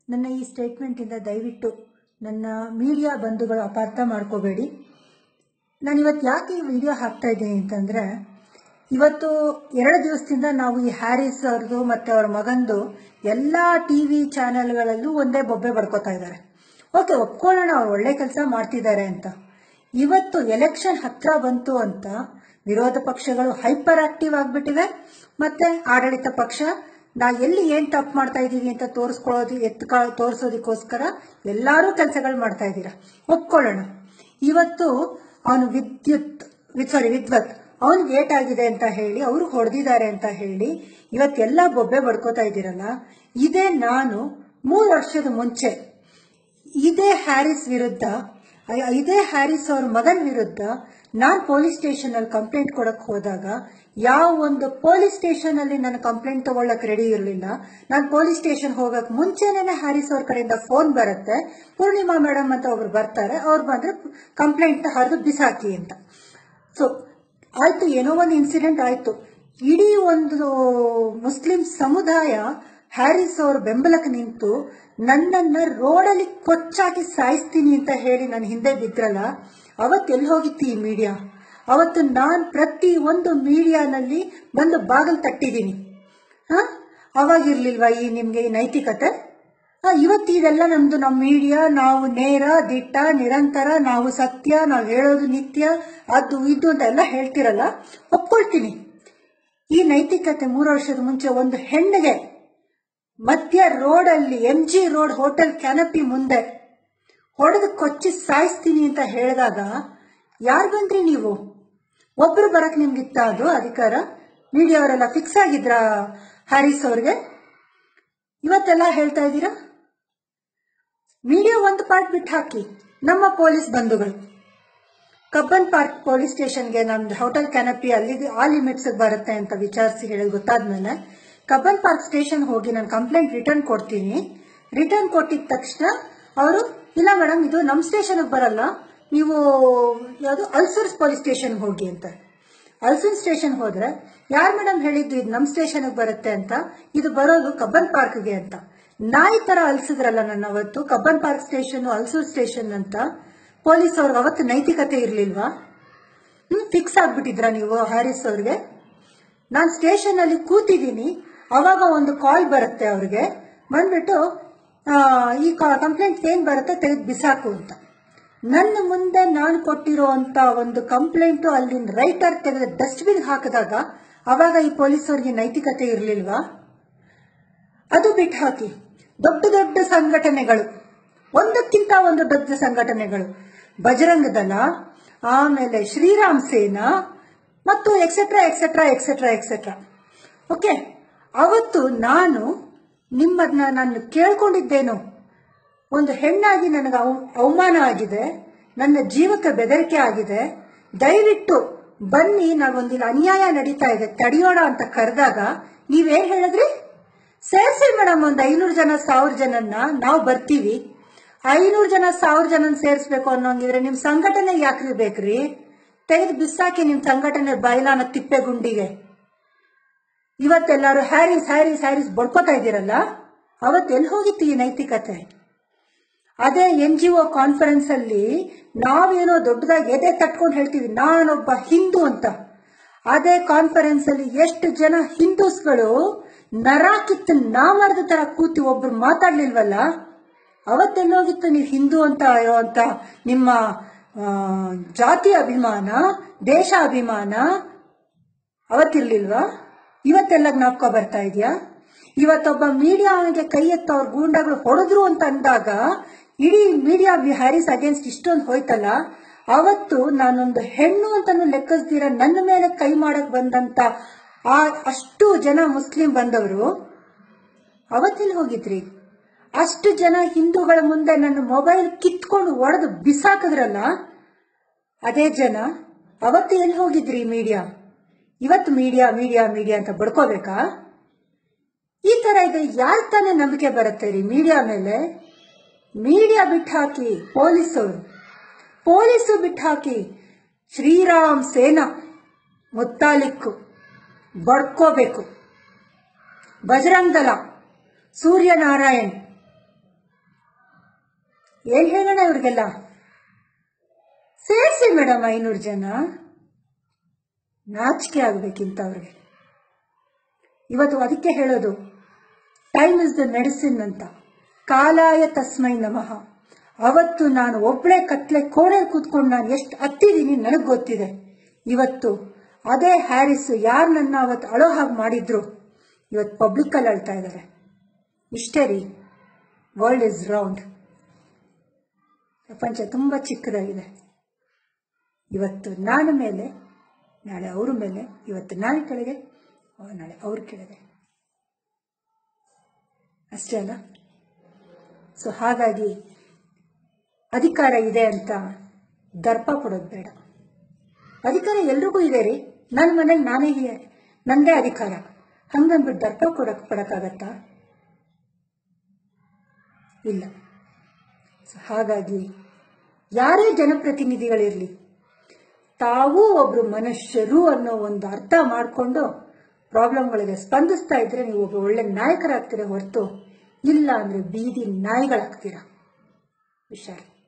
ನನ್ನ ಈ ಸ್ಟೇಟ್ಮೆಂಟಿಂದ ದಯವಿಟ್ಟು ನನ್ನ ಮೀಡಿಯಾ ಬಂಧುಗಳು ಅಪಾರ್ಥ ಮಾಡ್ಕೋಬೇಡಿ ನಾನು ಇವತ್ತು ಯಾಕೆ ಈ ವಿಡಿಯೋ ಹಾಕ್ತಾ ಇದ್ದೀನಿ ಅಂತಂದ್ರೆ ಇವತ್ತು ಎರಡು ದಿವಸದಿಂದ ನಾವು ಈ ಹ್ಯಾರಿಸ್ ಅವ್ರದ್ದು ಮತ್ತೆ ಅವ್ರ ಮಗಂದು ಎಲ್ಲ ಟಿ ವಿ ಚಾನೆಲ್ಗಳಲ್ಲೂ ಒಂದೇ ಬೊಬ್ಬೆ ಬಡ್ಕೋತಾ ಇದ್ದಾರೆ ಓಕೆ ಒಪ್ಕೊಳ್ಳೋಣ ಅವ್ರು ಒಳ್ಳೆ ಕೆಲಸ ಮಾಡ್ತಿದ್ದಾರೆ ಅಂತ ಇವತ್ತು ಎಲೆಕ್ಷನ್ ಹತ್ರ ಬಂತು ಅಂತ ವಿರೋಧ ಪಕ್ಷಗಳು ಹೈಪರ್ ಆಕ್ಟಿವ್ ಆಗ್ಬಿಟ್ಟಿವೆ ಮತ್ತೆ ಆಡಳಿತ ಪಕ್ಷ ನಾ ಎಲ್ಲಿ ಏನ್ ತಪ್ಪು ಮಾಡ್ತಾ ಇದೀವಿ ಅಂತ ತೋರಿಸ್ಕೊಳ್ಳೋದು ಎತ್ಕ ತೋರಿಸೋದಕ್ಕೋಸ್ಕರ ಎಲ್ಲಾರು ಕೆಲಸಗಳು ಮಾಡ್ತಾ ಇದ್ದೀರಾ ಒಪ್ಕೊಳ್ಳೋಣ ಇವತ್ತು ಅವನು ವಿದ್ಯುತ್ ಸಾರಿ ವಿದ್ವತ್ ಅವನಿಗೆ ಏಟ್ ಆಗಿದೆ ಅಂತ ಹೇಳಿ ಅವರು ಹೊಡೆದಿದ್ದಾರೆ ಅಂತ ಹೇಳಿ ಇವತ್ತೆಲ್ಲ ಬೊಬ್ಬೆ ಬಡ್ಕೋತಾ ಇದ್ದೀರಲ್ಲ ಇದೇ ನಾನು ಮೂರು ವರ್ಷದ ಮುಂಚೆ ಇದೇ ಹ್ಯಾರಿಸ್ ವಿರುದ್ಧ ಅ- ಇದೇ ಹ್ಯಾರಿಸ್ ಅವ್ರ ಮಗನ ವಿರುದ್ಧ ನಾನ್ ಪೊಲೀಸ್ ಸ್ಟೇಷನ್ ಅಲ್ಲಿ ಕಂಪ್ಲೇಂಟ್ ಕೊಡಕ್ ಹೋದಾಗ ಯಾವ ಒಂದು ಪೊಲೀಸ್ ಸ್ಟೇಷನ್ ಅಲ್ಲಿ ನನ್ನ ಕಂಪ್ಲೇಂಟ್ ತಗೊಳ್ಳಕ್ ರೆಡಿ ಇರಲಿಲ್ಲ ನಾನು ಪೊಲೀಸ್ ಸ್ಟೇಷನ್ ಹೋಗಕ್ ಮುಂಚೆನೆ ಹ್ಯಾರಿಸ್ ಅವ್ರ ಕಡೆಯಿಂದ ಫೋನ್ ಬರುತ್ತೆ ಪೂರ್ಣಿಮಾ ಮೇಡಮ್ ಅಂತ ಒಬ್ರು ಬರ್ತಾರೆ ಅವ್ರು ಬಂದ್ರೆ ಕಂಪ್ಲೇಂಟ್ ಹರಿದು ಬಿಸಾಕಿ ಅಂತ ಸೊ ಆಯ್ತು ಏನೋ ಒಂದು ಇನ್ಸಿಡೆಂಟ್ ಆಯ್ತು ಇಡೀ ಒಂದು ಮುಸ್ಲಿಂ ಸಮುದಾಯ ಹ್ಯಾರಿಸ್ ಅವ್ರ ಬೆಂಬಲಕ್ಕೆ ನಿಂತು ನನ್ನನ್ನ ರೋಡಲ್ಲಿ ಕೊಚ್ಚಾಕಿ ಸಾಯಿಸ್ತೀನಿ ಅಂತ ಹೇಳಿ ನಾನು ಹಿಂದೆ ಬಿದ್ರಲ್ಲ ಅವತ್ತು ಎಲ್ಲಿ ಹೋಗಿತ್ತು ಈ ಮೀಡಿಯಾ ಅವತ್ತು ನಾನ್ ಪ್ರತಿ ಒಂದು ಮೀಡಿಯಾನಲ್ಲಿ ಬಂದು ಬಾಗಿಲು ತಟ್ಟಿದ್ದೀನಿ ಹ ಅವಾಗಿರ್ಲಿಲ್ವಾ ಈ ನಿಮ್ಗೆ ಈ ನೈತಿಕತೆ ಆ, ಇವತ್ತು ಇದೆಲ್ಲ ನಮ್ದು ನಮ್ಮ ಮೀಡಿಯಾ ನಾವು ನೇರ ದಿಟ್ಟ ನಿರಂತರ ನಾವು ಸತ್ಯ ನಾವು ಹೇಳೋದು ನಿತ್ಯ ಅದು ಇದು ಅಂತ ಎಲ್ಲ ಹೇಳ್ತಿರಲ್ಲ ಒಪ್ಕೊಳ್ತೀನಿ ಈ ನೈತಿಕತೆ ಮೂರು ವರ್ಷದ ಮುಂಚೆ ಒಂದು ಹೆಣ್ಣಿಗೆ ಮಧ್ಯ ರೋಡ್ ಅಲ್ಲಿ M G road hotel canopy ಮುಂದೆ ಹೊಡೆದು ಕೊಚ್ಚಿ ಸಾಯಿಸ್ತೀನಿ ಅಂತ ಹೇಳಿದಾಗ ಯಾರು ಬಂದ್ರಿ ನೀವು ಒಬ್ರು ಬರಕ್ ನಿಮ್ಗಿತ್ತ ಅದು ಅಧಿಕಾರ ಮೀಡಿಯಾ ಅವರೆಲ್ಲ ಫಿಕ್ಸ್ ಆಗಿದ್ರ ಹ್ಯಾರಿಸ್ ಅವ್ರಿಗೆ ಇವತ್ತೆಲ್ಲ ಹೇಳ್ತಾ ಇದ್ದೀರಾ ಮೀಡಿಯಾ ಒಂದು ಪಾರ್ಟ್ ಬಿಟ್ಟು ಹಾಕಿ ನಮ್ಮ ಪೊಲೀಸ್ ಬಂಧುಗಳು ಕಬ್ಬನ್ ಪಾರ್ಕ್ ಪೊಲೀಸ್ ಸ್ಟೇಷನ್ಗೆ ನಮ್ದು ಹೋಟೆಲ್ ಕ್ಯಾನಪಿ ಅಲ್ಲಿ ಆ ಲಿಮಿಟ್ಸ್ ಬರುತ್ತೆ ಅಂತ ವಿಚಾರಿಸಿ ಹೇಳಿ ಗೊತ್ತಾದ್ಮೇಲೆ ಕಬ್ಬನ್ ಪಾರ್ಕ್ ಸ್ಟೇಷನ್ ಹೋಗಿ ನಾನು ಕಂಪ್ಲೇಂಟ್ ರಿಟರ್ನ್ ಕೊಡ್ತೀನಿ ರಿಟರ್ನ್ ಕೊಟ್ಟಿದ ತಕ್ಷಣ ಅವರು ಇಲ್ಲ ಮೇಡಮ್ ಇದು ನಮ್ಮ ಸ್ಟೇಷನ್ ಬರಲ್ಲ ನೀವು ಯಾವುದು ಅಲ್ಸೂರ್ಸ್ ಪೊಲೀಸ್ ಸ್ಟೇಷನ್ ಹೋಗಿ ಅಂತ ಅಲ್ಸೂರ್ ಸ್ಟೇಷನ್ ಹೋದ್ರೆ ಯಾರು ಮೇಡಮ್ ಹೇಳಿದ್ದು ಇದು ನಮ್ಮ ಸ್ಟೇಷನ್ ಬರುತ್ತೆ ಅಂತ ಇದು ಬರೋದು ಕಬ್ಬನ್ ಪಾರ್ಕ್ಗೆ ಅಂತ ನಾಯಿ ತರ ಅಲ್ಸಿದ್ರಲ್ಲ ನನ್ನ ಅವತ್ತು Cubbon park station Ulsoor station ಅಂತ ಪೊಲೀಸ್ ಅವ್ರಿಗೆ ಅವತ್ತು ನೈತಿಕತೆ ಇರ್ಲಿಲ್ವಾ ಹ್ಮ್ ಫಿಕ್ಸ್ ಆಗ್ಬಿಟ್ಟಿದ್ರ ನೀವು ಹ್ಯಾರಿಸ್ ಅವ್ರಿಗೆ ನಾನು ಸ್ಟೇಷನ್ ಅಲ್ಲಿ ಕೂತಿದ್ದೀನಿ ಅವಾಗ ಒಂದು ಕಾಲ್ ಬರುತ್ತೆ ಅವ್ರಿಗೆ ಬಂದ್ಬಿಟ್ಟು ಆ, ಈ ಕಂಪ್ಲೇಂಟ್ ಏನ್ ಬರುತ್ತೆ ತೆಗೆದು ಬಿಸಾಕು ಅಂತ ನನ್ನ ಮುಂದೆ ನಾನು ಕೊಟ್ಟಿರುವಂತ ಒಂದು ಕಂಪ್ಲೇಂಟ್ ಅಲ್ಲಿನ ರೈಟರ್ ತೆಗೆದು ಡಸ್ಟ್ಬಿನ್ ಹಾಕಿದಾಗ ಅವಾಗ ಈ ಪೊಲೀಸರಿಗೆ ನೈತಿಕತೆ ಇರಲಿಲ್ವಾ ಅದು ಬಿಟ್ಟು ಹಾಕಿ ದೊಡ್ಡ ದೊಡ್ಡ ಸಂಘಟನೆಗಳು ಒಂದಕ್ಕಿಂತ ಒಂದು ದೊಡ್ಡ ಸಂಘಟನೆಗಳು ಬಜರಂಗ ದಳ ಆಮೇಲೆ ಶ್ರೀರಾಮ್ ಸೇನಾ ಮತ್ತು etcetera etcetera etcetera etcetera okay ಅವತ್ತು ನಾನು ನಿಮ್ಮನ್ನ ನಾನು ಕೇಳ್ಕೊಂಡಿದ್ದೇನು ಒಂದು ಹೆಣ್ಣಾಗಿ ನನಗೆ ಅವ- ಅವಮಾನ ಆಗಿದೆ ನನ್ನ ಜೀವಕ್ಕೆ ಬೆದರಿಕೆ ಆಗಿದೆ ದಯವಿಟ್ಟು ಬನ್ನಿ ನಾವೊಂದಿಲ್ಲ ಅನ್ಯಾಯ ನಡೀತಾ ಇದೆ ತಡೆಯೋಣ ಅಂತ ಕರೆದಾಗ ನೀವೇನ್ ಹೇಳಿದ್ರಿ ಸೇರ್ಸಿ ಮೇಡಮ್ ಒಂದು ಐನೂರು ಜನ ಸಾವಿರ ಜನನ್ನ ನಾವು ಬರ್ತೀವಿ ಐನೂರು ಜನ ಸಾವಿರ ಜನ ಸೇರಿಸ್ಬೇಕು ಅನ್ನೋಂಗಿದ್ರೆ ನಿಮ್ ಸಂಘಟನೆ ಯಾಕ್ರಿ ಬೇಕ್ರಿ ತೆಗೆದು ಬಿಸಾಕಿ ನಿಮ್ ಸಂಘಟನೆ ಬಯಲಾನ ತಿಪ್ಪೆ ಗುಂಡಿಗೆ ಇವತ್ತೆಲ್ಲರೂ ಹ್ಯಾರಿಸ್ ಹ್ಯಾರಿಸ್ ಹ್ಯಾರಿಸ್ ಬಡ್ಕೋತಾ ಇದ್ದೀರಲ್ಲ ಅವತ್ತು ಎಲ್ಲಿ ಹೋಗಿತ್ತು ಈ ನೈತಿಕತೆ ಅದೇ ಎನ್ ಜಿ ಒ ಕಾನ್ಫರೆನ್ಸ್ ಅಲ್ಲಿ ನಾವೇನೋ ದೊಡ್ಡದಾಗಿ ಎದೆ ತಟ್ಕೊಂಡು ಹೇಳ್ತೀವಿ ನಾನೊಬ್ಬ ಹಿಂದೂ ಅಂತ ಅದೇ ಕಾನ್ಫರೆನ್ಸ್ ಅಲ್ಲಿ ಎಷ್ಟು ಜನ ಹಿಂದೂಸ್ಗಳು ನರ ಕಿತ್ತು ನಾಮರ್ದ ತರ ಕೂತಿ ಒಬ್ರು ಮಾತಾಡ್ಲಿಲ್ವಲ್ಲ ಅವತ್ತೆಲ್ಲೋಗಿತ್ತು ನೀವು ಹಿಂದೂ ಅಂತ ಅಂತ ನಿಮ್ಮ ಆ, ಜಾತಿ ಅಭಿಮಾನ ದೇಶ ಅಭಿಮಾನ ಅವತ್ತಿರ್ಲಿಲ್ವಾ ಇವತ್ತೆಲ್ಲ ಜ್ಞಾಪಕ ಬರ್ತಾ ಇದೆಯಾ ಇವತ್ತೊಬ್ಬ ಮೀಡಿಯಾಗೆ ಕೈ ಎತ್ತ ಅವ್ರ ಗೂಂಡಾಗಳು ಹೊಡೆದ್ರು ಅಂತ ಅಂದಾಗ ಇಡೀ ಮೀಡಿಯಾ ಹ್ಯಾರಿಸ್ ಅಗೇನ್ಸ್ಟ್ ಇಷ್ಟೊಂದು ಹೋಯ್ತಲ್ಲ ಅವತ್ತು ನಾನೊಂದು ಹೆಣ್ಣು ಅಂತಾನು ಲೆಕ್ಕಿಸ್ದಿರ ನನ್ನ ಮೇಲೆ ಕೈ ಮಾಡಕ್ ಬಂದಂತ ಆ ಅಷ್ಟು ಜನ ಮುಸ್ಲಿಂ ಬಂದವರು ಅವತ್ತಿಲ್ಲಿ ಹೋಗಿದ್ರಿ ಅಷ್ಟು ಜನ ಹಿಂದೂಗಳ ಮುಂದೆ ನನ್ನ ಮೊಬೈಲ್ ಕಿತ್ಕೊಂಡು ಒಡೆದು ಬಿಸಾಕಿದ್ರಲ್ಲ ಅದೇ ಜನ ಅವತ್ತು ಎಲ್ಲಿ ಹೋಗಿದ್ರಿ ಮೀಡಿಯಾ ಇವತ್ತು ಮೀಡಿಯಾ ಮೀಡಿಯಾ ಮೀಡಿಯಾ ಅಂತ ಬಡ್ಕೋಬೇಕಾ ಈ ತರ ಇದೆ ಯಾರ ತಾನೇ ನಂಬಿಕೆ ಬರುತ್ತೆ ರೀ ಮೀಡಿಯಾ ಮೇಲೆ ಮೀಡಿಯಾ ಬಿಟ್ಟು ಹಾಕಿ ಪೊಲೀಸರು ಪೊಲೀಸು ಬಿಟ್ಟು ಹಾಕಿ ಶ್ರೀರಾಮ್ ಸೇನಾ ಮುತ್ತಾಲಿಕ್ಕು ಬಡ್ಕೋಬೇಕು ಬಜರಂಗ್ ದಳ ಸೂರ್ಯನಾರಾಯಣ್ ಏನ್ ಹೇಳೋಣ ಇವ್ರಿಗೆಲ್ಲ ಸೇರಿಸಿ ಮೇಡಮ್ ಐನೂರು ಜನ ನಾಚಿಕೆ ಆಗ್ಬೇಕಿಂತವ್ರಿಗೆ ಇವತ್ತು ಅದಕ್ಕೆ ಹೇಳೋದು ಟೈಮ್ ಇಸ್ ದ ಮೆಡಿಸಿನ್ ಅಂತ ಕಾಲಾಯ ತಸ್ಮೈ ನಮಃ ಅವತ್ತು ನಾನು ಒಬ್ಳೆ ಕತ್ಲೆ ಕೋಣೆ ಕೂತ್ಕೊಂಡು ನಾನು ಎಷ್ಟು ಹತ್ತಿದ್ದೀನಿ ನನಗೆ ಗೊತ್ತಿದೆ ಇವತ್ತು ಅದೇ ಹ್ಯಾರಿಸ್ ಯಾರು ನನ್ನ ಅವತ್ತು ಅಳೋ ಹಾಗೆ ಮಾಡಿದ್ರು ಇವತ್ತು ಪಬ್ಲಿಕ್ಕಲ್ಲಿ ಅಳ್ತಾ ಇದ್ದಾರೆ ಇಷ್ಟೇ ರೀ ವರ್ಲ್ಡ್ ಇಸ್ ರೌಂಡ್ ಪ್ರಪಂಚ ತುಂಬ ಚಿಕ್ಕದಾಗಿದೆ ಇವತ್ತು ನಾನು ಮೇಲೆ ನಾಳೆ ಅವ್ರ ಮೇಲೆ ಇವತ್ತು ನಾನು ಕೆಳಗೆ ನಾಳೆ ಅವ್ರ ಕೆಳಗೆ ಅಷ್ಟೇ ಅಲ್ಲ ಸೊ ಹಾಗಾಗಿ ಅಧಿಕಾರ ಇದೆ ಅಂತ ದರ್ಪ ಕೊಡೋದು ಬೇಡ ಅಧಿಕಾರ ಎಲ್ರಿಗೂ ಇದೆ ರೀ ನನ್ನ ಮನೇಲಿ ನಾನೇ ನಂದೇ ಅಧಿಕಾರ ಹಂಗಂದ್ಬಿಟ್ಟು ದರ್ಪ ಕೊಡಕ್ ಕೊಡಕ್ಕಾಗತ್ತಾ ಇಲ್ಲ ಸೊ ಹಾಗಾಗಿ ಯಾರೇ ಜನಪ್ರತಿನಿಧಿಗಳಿರಲಿ ತಾವೂ ಒಬ್ರು ಮನುಷ್ಯರು ಅನ್ನೋ ಒಂದು ಅರ್ಥ ಮಾಡಿಕೊಂಡು ಪ್ರಾಬ್ಲಮ್ಗಳಿಗೆ ಸ್ಪಂದಿಸ್ತಾ ಇದ್ರೆ ನೀವು ಒಬ್ಬ ಒಳ್ಳೆ ನಾಯಕರಾಗ್ತೀರ ಹೊರತು ಇಲ್ಲ ಅಂದ್ರೆ ಬೀದಿ ನಾಯಿಗಳಾಗ್ತೀರಾ ಹುಷಾರು